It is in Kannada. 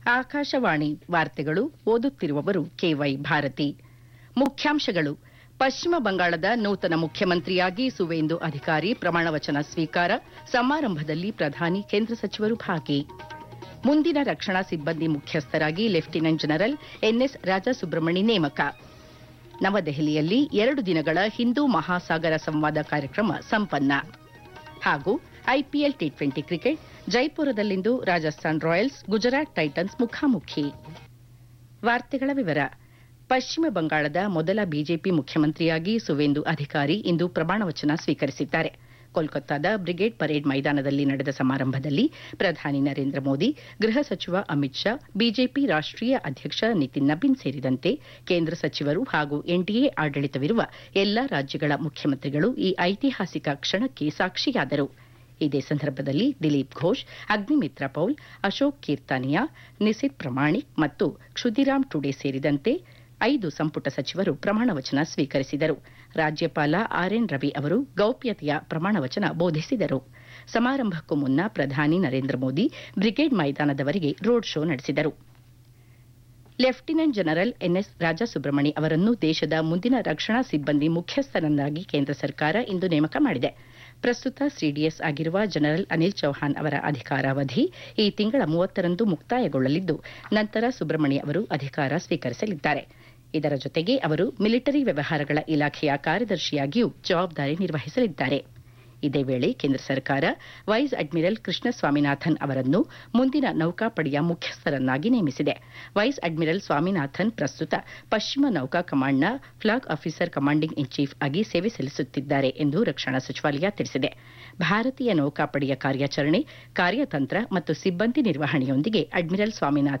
ಆಕಾಶವಾಣಿ ವಾರ್ತೆಗಳು ಓದುತ್ತಿರುವವರು ಕೆವೈ ಭಾರತಿ ಮುಖ್ಯಾಂಶಗಳು ಪಶ್ಚಿಮ ಬಂಗಾಳದ ನೂತನ ಮುಖ್ಯಮಂತ್ರಿಯಾಗಿ ಸುವೇಂದು ಅಧಿಕಾರಿ ಪ್ರಮಾಣವಚನ ಸ್ವೀಕಾರ ಸಮಾರಂಭದಲ್ಲಿ ಪ್ರಧಾನಿ ಕೇಂದ್ರ ಸಚಿವರು ಭಾಗಿ ಮುಂದಿನ ರಕ್ಷಣಾ ಸಿಬ್ಬಂದಿ ಮುಖ್ಯಸ್ಥರಾಗಿ ಲೆಫ್ಟಿನೆಂಟ್ ಜನರಲ್ ಎನ್ಎಸ್ ರಾಜಸುಬ್ರಹ್ಮಣಿ ನೇಮಕ ನವದೆಹಲಿಯಲ್ಲಿ ಎರಡು ದಿನಗಳ ಹಿಂದೂ ಮಹಾಸಾಗರ ಸಂವಾದ ಕಾರ್ಯಕ್ರಮ ಸಂಪನ್ನ ಹಾಗೂ ಐಪಿಎಲ್ ಟಿ ಟ್ವೆಂಟಿ ಕ್ರಿಕೆಟ್ ಜೈಪುರದಲ್ಲಿಂದು ರಾಜಸ್ಥಾನ್ ರಾಯಲ್ಸ್ ಗುಜರಾತ್ ಟೈಟನ್ಸ್ ಮುಖಾಮುಖಿ ವಾರ್ತೆಗಳ ವಿವರ ಪಶ್ಚಿಮ ಬಂಗಾಳದ ಮೊದಲ ಬಿಜೆಪಿ ಮುಖ್ಯಮಂತ್ರಿಯಾಗಿ ಸುವೇಂದು ಅಧಿಕಾರಿ ಇಂದು ಪ್ರಮಾಣವಚನ ಸ್ವೀಕರಿಸಿದ್ದಾರೆ ಕೋಲ್ಕತ್ತಾದ ಬ್ರಿಗೇಡ್ ಪರೇಡ್ ಮೈದಾನದಲ್ಲಿ ನಡೆದ ಸಮಾರಂಭದಲ್ಲಿ ಪ್ರಧಾನಿ ನರೇಂದ್ರ ಮೋದಿ ಗೃಹ ಸಚಿವ ಅಮಿತ್ ಶಾ ಬಿಜೆಪಿ ರಾಷ್ಟೀಯ ಅಧ್ಯಕ್ಷ ನಿತಿನ್ ನಬೀನ್ ಸೇರಿದಂತೆ ಕೇಂದ್ರ ಸಚಿವರು ಹಾಗೂ ಎನ್ಡಿಎ ಆಡಳಿತವಿರುವ ಎಲ್ಲಾ ರಾಜ್ಯಗಳ ಮುಖ್ಯಮಂತ್ರಿಗಳು ಈ ಐತಿಹಾಸಿಕ ಕ್ಷಣಕ್ಕೆ ಸಾಕ್ಷಿಯಾದರು ಇದೇ ಸಂದರ್ಭದಲ್ಲಿ ದಿಲೀಪ್ ಘೋಷ್ ಅಗ್ನಿಮಿತ್ರ ಪೌಲ್ ಅಶೋಕ್ ಕೀರ್ತಾನಿಯಾ ನಿಸಿತ್ ಪ್ರಮಾಣಿಕ್ ಮತ್ತು ಕ್ಷುದಿರಾಮ್ ಟುಡೆ ಸೇರಿದಂತೆ ಐದು ಸಂಪುಟ ಸಚಿವರು ಪ್ರಮಾಣವಚನ ಸ್ವೀಕರಿಸಿದರು ರಾಜ್ಯಪಾಲ ಆರ್ಎನ್ ರವಿ ಅವರು ಗೌಪ್ಯತೆಯ ಪ್ರಮಾಣವಚನ ಬೋಧಿಸಿದರು ಸಮಾರಂಭಕ್ಕೂ ಮುನ್ನ ಪ್ರಧಾನಿ ನರೇಂದ್ರ ಮೋದಿ ಬ್ರಿಗೇಡ್ ಮೈದಾನದವರೆಗೆ ರೋಡ್ ಶೋ ನಡೆಸಿದರು ಲೆಫ್ಟಿನೆಂಟ್ ಜನರಲ್ ಎನ್ಎಸ್ ರಾಜಸುಬ್ರಹ್ಮಣಿ ಅವರನ್ನು ದೇಶದ ಮುಂದಿನ ರಕ್ಷಣಾ ಸಿಬ್ಬಂದಿ ಮುಖ್ಯಸ್ಥರನ್ನಾಗಿ ಕೇಂದ್ರ ಸರ್ಕಾರ ಇಂದು ನೇಮಕ ಮಾಡಿದೆ ಪ್ರಸ್ತುತ ಸಿಡಿಎಸ್ ಆಗಿರುವ ಜನರಲ್ ಅನಿಲ್ ಚೌಹಾಣ್ ಅವರ ಅಧಿಕಾರಾವಧಿ ಈ ತಿಂಗಳ ಮೂವತ್ತರಂದು ಮುಕ್ತಾಯಗೊಳ್ಳಲಿದ್ದು ನಂತರ ಸುಬ್ರಹ್ಮಣಿ ಅವರು ಅಧಿಕಾರ ಸ್ವೀಕರಿಸಲಿದ್ದಾರೆ ಇದರ ಜೊತೆಗೆ ಅವರು ಮಿಲಿಟರಿ ವ್ಯವಹಾರಗಳ ಇಲಾಖೆಯ ಕಾರ್ಯದರ್ಶಿಯಾಗಿಯೂ ಜವಾಬ್ದಾರಿ ನಿರ್ವಹಿಸಲಿದ್ದಾರೆ ಇದೇ ವೇಳೆ ಕೇಂದ್ರ ಸರ್ಕಾರ ವೈಸ್ ಅಡ್ಮಿರಲ್ ಕೃಷ್ಣ ಸ್ವಾಮಿನಾಥನ್ ಅವರನ್ನು ಮುಂದಿನ ನೌಕಾಪಡೆಯ ಮುಖ್ಯಸ್ಥರನ್ನಾಗಿ ನೇಮಿಸಿದೆ ವೈಸ್ ಅಡ್ಮಿರಲ್ ಸ್ವಾಮಿನಾಥನ್ ಪ್ರಸ್ತುತ ಪಶ್ಚಿಮ ನೌಕಾ ಕಮಾಂಡ್ನ flag officer commanding in chief ಆಗಿ ಸೇವೆ ಸಲ್ಲಿಸುತ್ತಿದ್ದಾರೆ ಎಂದು ರಕ್ಷಣಾ ಸಚಿವಾಲಯ ತಿಳಿಸಿದೆ ಭಾರತೀಯ ನೌಕಾಪಡೆಯ ಕಾರ್ಯಾಚರಣೆ ಕಾರ್ಯತಂತ್ರ ಮತ್ತು ಸಿಬ್ಬಂದಿ ನಿರ್ವಹಣೆಯೊಂದಿಗೆ ಅಡ್ಮಿರಲ್ ಸ್ವಾಮಿನಾಥನ್